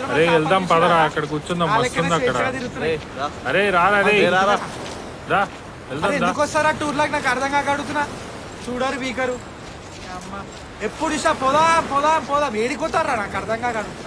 అరే వెళ్దాం పదరా అక్కడ కూర్చుందాం మస్తు ఉంది అక్కడ అరే రారా రే రా వెళ్దాం రా ఎందుకు వస్తారా టూర్ లాగా నాకు అర్థం కాక అడుగుతున్నా చూడరు వీకరు అమ్మ ఎప్పుడు ఇష్టం పోదా పోదా పోదా వేడిపోతారా నాకు అర్థం కాక అడుగుతున్నా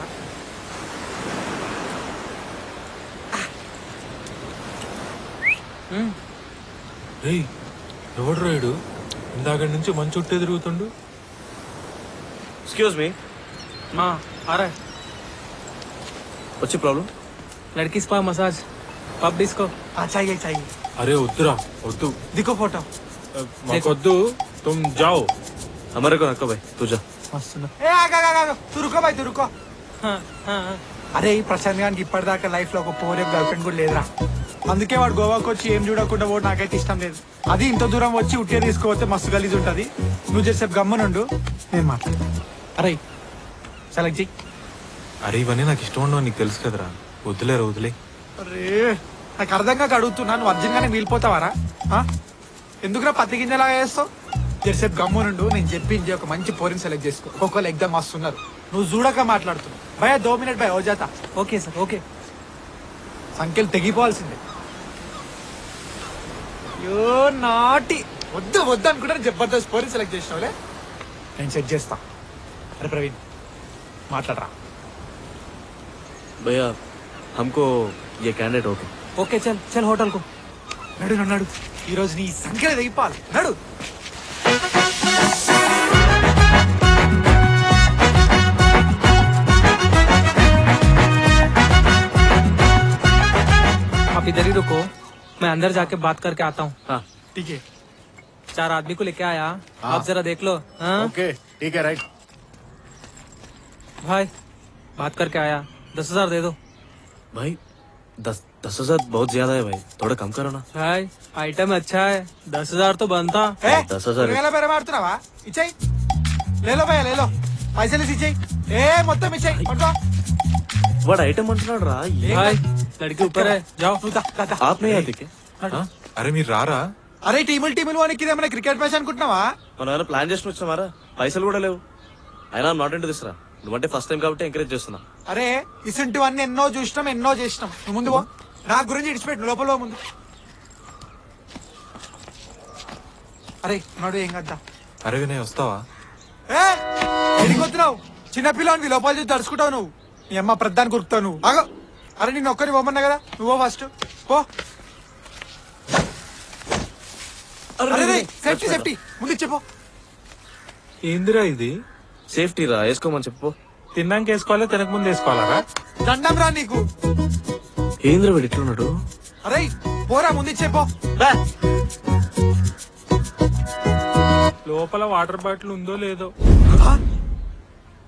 రేయ్ ఎవడు రాయుడు ఇందాక నుంచి మంచి చుట్టే తిరుగుతుండు एक्सक्यूज मी हाँ आ रहा है what's your problem लड़की स्पा मसाज पब डिस्को ఆ, చెయ్యి చెయ్యి అరే వద్దురా వద్దు దిక్కో ఫోటో మాకొద్దు తుమ్ జాओ हमारे को रखो भाई तू जा ఏ ఆగా తురుకో బాయ్ తురుకో हाँ हाँ हाँ అరే ఈ ప్రశాంత్ గానికి ఇప్పటిదాకా లైఫ్ లో ఒక పోరే గర్ల్ ఫ్రెండ్ కూడా లేదురా అందుకే వాడు గోవాకి వచ్చి ఏం చూడకుండా పోడు నాకైతే ఇష్టం లేదు అది ఇంత దూరం వచ్చి ఉట్టే తీసుకోవస్తే మస్తు గలీజ్ ఉంటది నువ్వు చేసే గమ్మనుండు నేను మాట్లాడు అరే సెలెక్ట్ చెయ్యి అరే ఇవన్నీ నాకు ఇష్టం ఉండవు నీకు తెలుసు కదరా వద్దులేరా వదిలే అరే నాకు అర్థం కాక అడుగుతున్నా నువ్వు అర్జున్గానే మిగిలిపోతావారా ఆ? ఎందుకురా పత్తి గింజలాగా వేస్తావు జెర్సేపు గమ్మునుండు నేను చెప్పింది ఒక మంచి పోరిని సెలెక్ట్ చేసుకో ఒక్కొక్కరు ఎగ్జామ్ మస్తున్నారు నువ్వు చూడక మాట్లాడుతున్నావు భయ దో మినిట్ భయ ఓ జాత ओके सर ओके సంఖ్యలు తెగిపోవాల్సిందే అయ్యో నాటి వద్దు వద్దు అనుకుంటే జబర్దస్త్ పోరిని సెలెక్ట్ చేసినావులే నేను సెట్ చేస్తా అరే ప్రవీణ్ మాట్లాడరా भैया हमको ये कैंडिडेट ओके ओके चल चल होटल को నడు నడు, నడు ఈ రోజు నీ సంఖ్యలు తెగిపోవాలి నడు आप इधर ही रुको मैं अंदर जाके बात करके आता हूँ हाँ ठीक है चार आदमी को लेके आया आप जरा देख लो हाँ ओके ठीक है राइट भाई बात करके आया दस हजार दे दो भाई दस दस हजार बहुत ज्यादा है भाई थोड़ा कम करो ना भाई आइटम अच्छा है दस हजार तो बनता ఏ దస్ హజార్ కూరగాయల బేరం ఆడుతున్నావా ఇచ్చేయి లేలో భయ లేలో పైసలు ఇచ్చి ఇచ్చేయి ఏ మొత్తం ఇచ్చేయి పట్టుకో వాడు ఐటమ్ అంటున్నాడు రా भाई लड़की ऊपर है जाओ నువ్వు దా, దా, దా. ఆప్ नहीं आते क्या ఆ? అరే మీరు రారా అరే టీములు టీములు వానికి ఇదేమైనా క్రికెట్ మ్యాచ్ అనుకుంటున్నావా మనం ఏమైనా ప్లాన్ చేసుకుని వచ్చామారా పైసలు కూడా లేవు అయినా నాట్ ఇంటూ దిస్ రా నువ్వంటే ఫస్ట్ టైం కాబట్టి ఎంకరేజ్ చేస్తున్నా అరే ఇసుంటివన్నీ ఎన్నో చూసినాం ఎన్నో చేసినాం నువ్వు ముందు పో నా గురించి ఇడిచిపెట్టు నువ్వు లోపల పో ముందు అరే నాడు ఏం కద్దా అరే వినయ్ వస్తావా ఏ ఎడికొత్తున్నావు చిన్నపిల్లవానికి లోపల చూసి తడుచుకుంటావు నువ్వు నీ అమ్మ ప్రధాని కురుకుతావు నువ్వు ఆగో అరే నేను ఒక్కరి పోమన్నా కదా నువ్వు ఫస్ట్ పో అరే సేఫ్టీ సేఫ్టీ ముందు చెప్పు ఏందిరా ఇది సేఫ్టీ రా వేసుకోమని చెప్పు తిన్నాక వేసుకోవాలా తినక ముందు వేసుకోవాలరా దండం రా నీకు ఏంద్ర వీడు ఇట్లున్నాడు అరే పోరా ముందు చెప్పు లోపల వాటర్ బాటిల్ ఉందో లేదో ఆ?